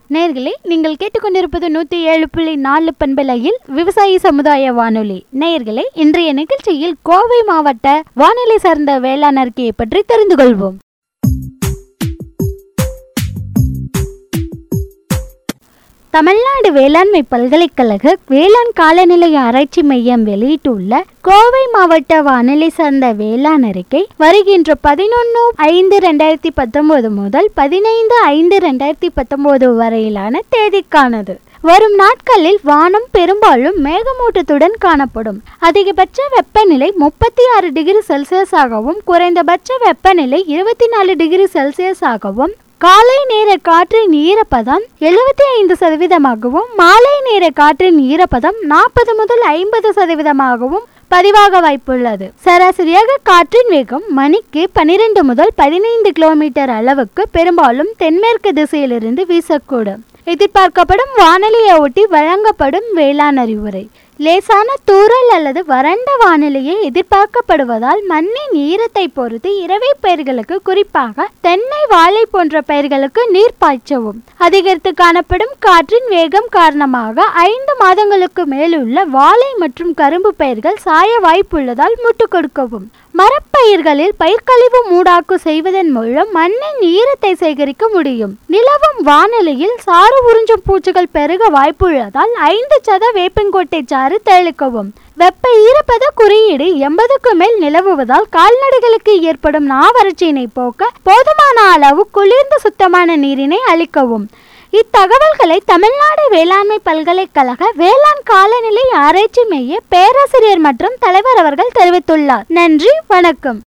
நேர்களே நீங்கள் கேட்டுக்கொண்டிருப்பது நூத்தி ஏழு புள்ளி நாலு பண்பலையில் விவசாயி சமுதாய வானொலி நேயர்களே இன்றைய நிகழ்ச்சியில் கோவை மாவட்ட வானிலை சார்ந்த வேளாண் அறிக்கையை பற்றி தெரிந்து கொள்வோம் தமிழ்நாடு வேளாண்மை பல்கலைக்கழக வேளாண் காலநிலை ஆராய்ச்சி மையம் வெளியிட்டுள்ள கோவை மாவட்ட வானிலை சார்ந்த வேளாண் அறிக்கை வருகின்ற பதினொன்று ஐந்து ரெண்டாயிரத்தி பத்தொன்பது முதல் பதினைந்து ஐந்து ரெண்டாயிரத்தி பத்தொன்பது வரையிலான தேதிக்கானது வரும் நாட்களில் வானம் பெரும்பாலும் மேகமூட்டத்துடன் காணப்படும் அதிகபட்ச வெப்பநிலை முப்பத்தி ஆறு டிகிரி செல்சியஸாகவும் குறைந்தபட்ச வெப்பநிலை இருபத்தி நாலு டிகிரி செல்சியஸாகவும் காலை நேர காற்றின் ஈரப்பதம் எழுபத்தி ஐந்து சதவீதமாகவும் மாலை நேர காற்றின் ஈரப்பதம் நாற்பது முதல் ஐம்பது சதவீதமாகவும் பதிவாக வாய்ப்புள்ளது சராசரியாக காற்றின் வேகம் மணிக்கு பனிரெண்டு முதல் பதினைந்து கிலோமீட்டர் அளவுக்கு பெரும்பாலும் தென்மேற்கு திசையிலிருந்து வீசக்கூடும் எதிர்பார்க்கப்படும் வானிலையை ஒட்டி வழங்கப்படும் வேளாண் அறிவுரை லேசான தூறல் அல்லது வறண்ட வானிலையே எதிர்பார்க்கப்படுவதால் மண்ணின் ஈரத்தை பொறுத்து இரவை பயிர்களுக்கு குறிப்பாக தென்னை வாழை போன்ற பயிர்களுக்கு நீர் பாய்ச்சவும் அதிகரித்து காணப்படும் காற்றின் வேகம் காரணமாக ஐந்து மாதங்களுக்கு மேலுள்ள வாழை மற்றும் கரும்பு பயிர்கள் சாய வாய்ப்புள்ளதால் முட்டு கொடுக்கவும் மரப்பயிர்களில் பயிர்க்கழிவு மூடாக்கு செய்வதன் மூலம் மண்ணின் ஈரத்தை சேகரிக்க முடியும் நிலவும் வானிலையில் சாறு உறிஞ்சும் பூச்சிகள் பெருக வாய்ப்புள்ளதால் ஐந்து சத வேப்பங்கொட்டை சாறு தெளிக்கவும் வெப்ப ஈரப்பத குறியீடு எண்பதுக்கு மேல் நிலவுவதால் கால்நடைகளுக்கு ஏற்படும் நாவறட்சியினை போக்க போதுமான அளவு குளிர்ந்த சுத்தமான நீரினை அளிக்கவும் இத்தகவல்களை தமிழ்நாடு வேளாண்மை பல்கலைக்கழக வேளாண் காலநிலை ஆராய்ச்சி மைய பேராசிரியர் மற்றும் தலைவர் அவர்கள் தெரிவித்துள்ளார் நன்றி வணக்கம்